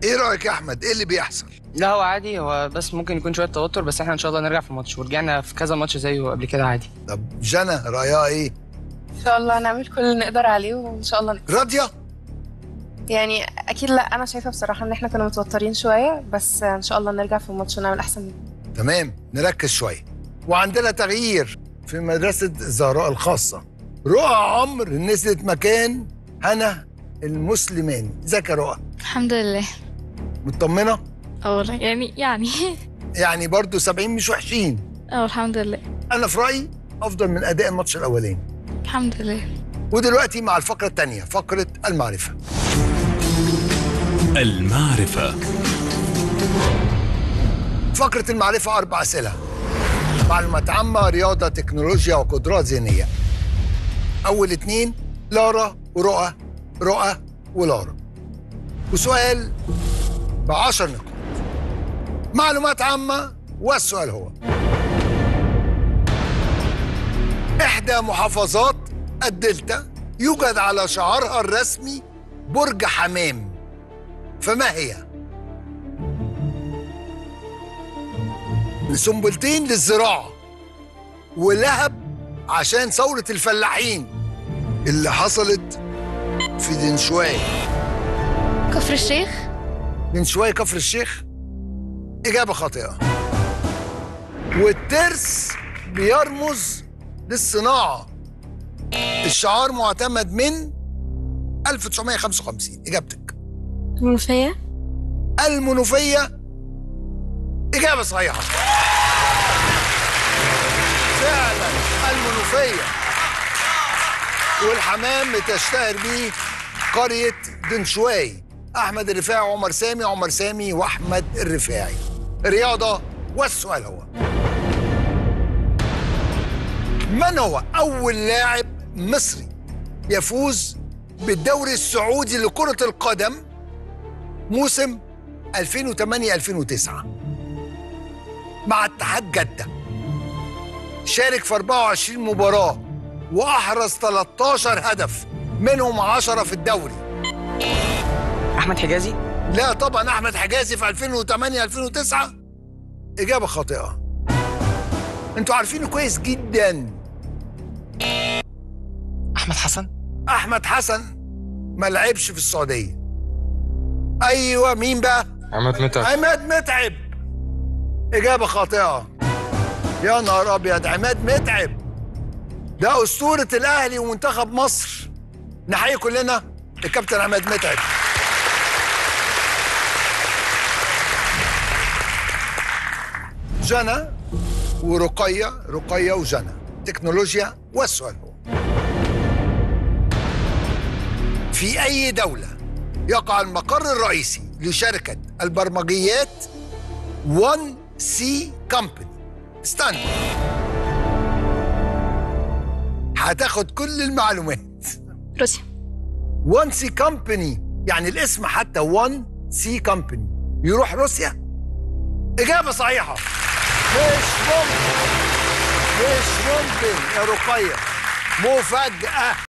ايه رايك يا احمد ايه اللي بيحصل لا هو عادي هو بس ممكن يكون شويه توتر بس احنا ان شاء الله نرجع في الماتش ورجعنا في كذا ماتش زيه قبل كده عادي طب جنى رايها ايه ان شاء الله نعمل كل اللي نقدر عليه وان شاء الله نكسب. راضيه يعني اكيد لا انا شايفه بصراحه ان احنا كنا متوترين شويه بس ان شاء الله نرجع في الماتش ونعمل احسن منه تمام نركز شويه وعندنا تغيير في مدرسه الزهراء الخاصه رؤى عمرو نزلت مكان هنا المسلماني ازيك يا رؤى الحمد لله مطمنه اه والله يعني يعني يعني برضو 70 مش وحشين اه الحمد لله انا في رايي افضل من اداء الماتش الاولاني الحمد لله ودلوقتي مع الفقره الثانيه فقره المعرفه المعرفة فقرة المعرفة أربع أسئلة معلومات عامة رياضة تكنولوجيا وقدرات ذهنية أول اتنين لارا ورؤى رؤى ولارا وسؤال بعشر نقاط معلومات عامة والسؤال هو إحدى محافظات الدلتا يوجد على شعارها الرسمي برج حمام فما هي؟ سنبلتين للزراعة ولهب عشان ثورة الفلاحين اللي حصلت في دنشواي كفر الشيخ دنشواي كفر الشيخ إجابة خاطئة والترس بيرمز للصناعة الشعار معتمد من 1955 إجابتك منوفية المنوفية إجابة صحيحة فعلا المنوفية والحمام بتشتهر بيه قرية دنشواي أحمد الرفاعي وعمر سامي عمر سامي وأحمد الرفاعي رياضة والسؤال هو من هو أول لاعب مصري يفوز بالدوري السعودي لكرة القدم موسم 2008 2009 مع اتحاد جدة شارك في 24 مباراة وأحرز 13 هدف منهم 10 في الدوري احمد حجازي لا طبعا أحمد حجازي في 2008 2009 إجابة خاطئة أنتوا عارفينه كويس جدا احمد حسن أحمد حسن ما لعبش في السعودية أيوة مين بقى؟ عماد متعب عماد متعب إجابة خاطئة يا نهار أبيض عماد متعب ده أسطورة الأهلي ومنتخب مصر نحيي كلنا الكابتن عماد متعب جنى ورقية رقية وجنى تكنولوجيا والسؤال هو في أي دولة يقع المقر الرئيسي لشركة البرمجيات 1 سي كومباني استنى هتاخد كل المعلومات روسيا 1 سي كومباني يعني الاسم حتى 1 سي كومباني يروح روسيا إجابة صحيحة مش ممكن مش ممكن يا رقية مفاجأة